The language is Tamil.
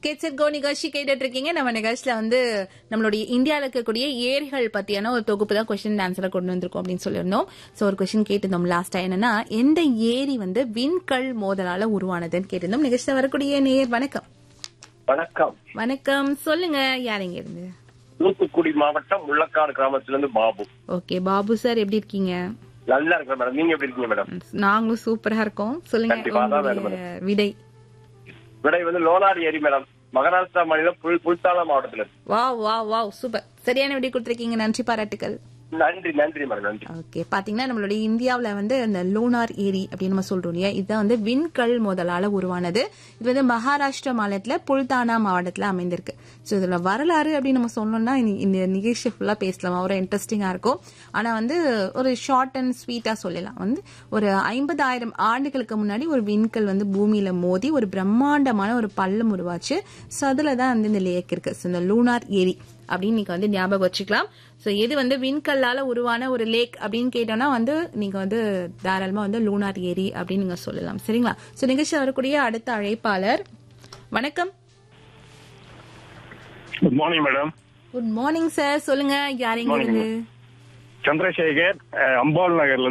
கெட் செட் கோ நிகழ்ச்சி கேட்டுட்டு இருக்கீங்க நம்ம நிகழ்ச்சியில வந்து நம்மளுடைய இந்தியாவில் இருக்கக்கூடிய ஏரிகள் பத்தியான ஒரு தொகுப்பு தான் கொஸ்டின் ஆன்சரை கொண்டு வந்திருக்கோம் அப்படின்னு சொல்லியிருந்தோம் சோ ஒரு கொஸ்டின் கேட்டிருந்தோம் லாஸ்டா என்னன்னா எந்த ஏரி வந்து விண்கல் மோதலால உருவானதுன்னு கேட்டிருந்தோம் நிகழ்ச்சியில வரக்கூடிய நேர் வணக்கம் வணக்கம் வணக்கம் சொல்லுங்க யார் இங்க இருந்து தூத்துக்குடி மாவட்டம் முள்ளக்காடு கிராமத்துல இருந்து பாபு ஓகே பாபு சார் எப்படி இருக்கீங்க நல்லா இருக்கிறேன் மேடம் நீங்க எப்படி இருக்கீங்க மேடம் நாங்களும் சூப்பரா இருக்கோம் சொல்லுங்க கண்டிப்பா, அதான் வேணும் உங்களுடைய விடை விடை வந்து லோனாரி ஏரி மேடம் மகாராஷ்டிரா மாநிலம் புல் புல்தாலா மாவட்டத்துல இருக்கு வாவ் வாவ் வாவ் சூப்பர் சரியான விடை கொடுத்திருக்கீங்க நன்றி பாராட்டுக்கள் நன்றி நன்றி மேடம் நன்றி ஓகே பாத்தீங்கன்னா நம்மளுடைய இந்தியாவுல வந்து இந்த லூனார் ஏரி அப்படின்னு நம்ம சொல்றோம் இல்லையா இதுதான் வந்து விண்கல் முதலால உருவானது இது வந்து மகாராஷ்டிரா மாநிலத்துல புல்தானா மாவட்டத்துல அமைந்திருக்கு ஸோ இதுல வரலாறு அப்படின்னு நம்ம சொன்னோம்னா இந்த- இந்த நிகழ்ச்சி ஃபுல்லா பேசலாம் ஒரு இன்ட்ரெஸ்டிங்கா இருக்கும் ஆனா வந்து ஒரு ஷார்ட் அண்ட் ஸ்வீட்டா சொல்லலாம் வந்து ஒரு ஐம்பதாயிரம் ஆண்டுகளுக்கு முன்னாடி ஒரு விண்கல் வந்து பூமியில மோதி ஒரு பிரம்மாண்டமான ஒரு பள்ளம் உருவாச்சு ஸோ அதுல தான் வந்து இந்த லேக் இருக்கு ஸோ இந்த லூனார் ஏரி அப்படின்னு நீங்க வந்து ஞாபகம் வச்சுக்கலாம் ஸோ எது வந்து விண்கல்லால உருவான ஒரு லேக் அப்படின்னு கேட்டோம்னா வந்து நீங்க வந்து தாராளமா வந்து லூனார் ஏரி அப்படின்னு நீங்க சொல்லலாம் சரிங்களா ஸோ நிகழ்ச்சி வரக்கூடிய அடுத்த அழைப்பாளர் வணக்கம் good morning madam good morning sir சொல்லுங்க யார் எங்க இருந்து சந்திரசேகர் அஹ், அம்பாள் நகர்ல